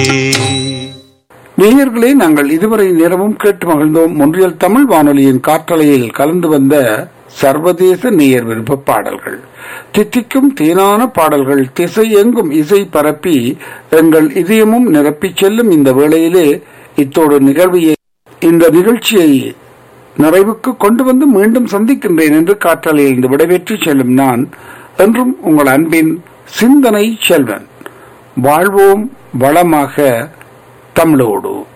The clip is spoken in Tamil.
நேயர்களே நாங்கள் இதுவரை நேரமும் கேட்டு மகிழ்ந்தோம் ஒன்றியல் தமிழ் வானொலியின் காற்றலையில் கலந்து வந்த சர்வதேச நேயர் விருப்ப பாடல்கள் தித்திக்கும் தேனான பாடல்கள் திசை எங்கும் இசை பரப்பி எங்கள் இதயமும் நிரப்பிச் செல்லும் இந்த வேளையிலே இத்தோடு நிகழ்வியை இந்த நிகழ்ச்சியை நிறைவுக்கு கொண்டு வந்து மீண்டும் சந்திக்கின்றேன் என்று காற்றலையில் இருந்து விடைபெற்று செல்லும் நான் என்றும் உங்கள் அன்பின் சிந்தனை செல்வன் வாழ்வோம் வளமாக தமிழோடு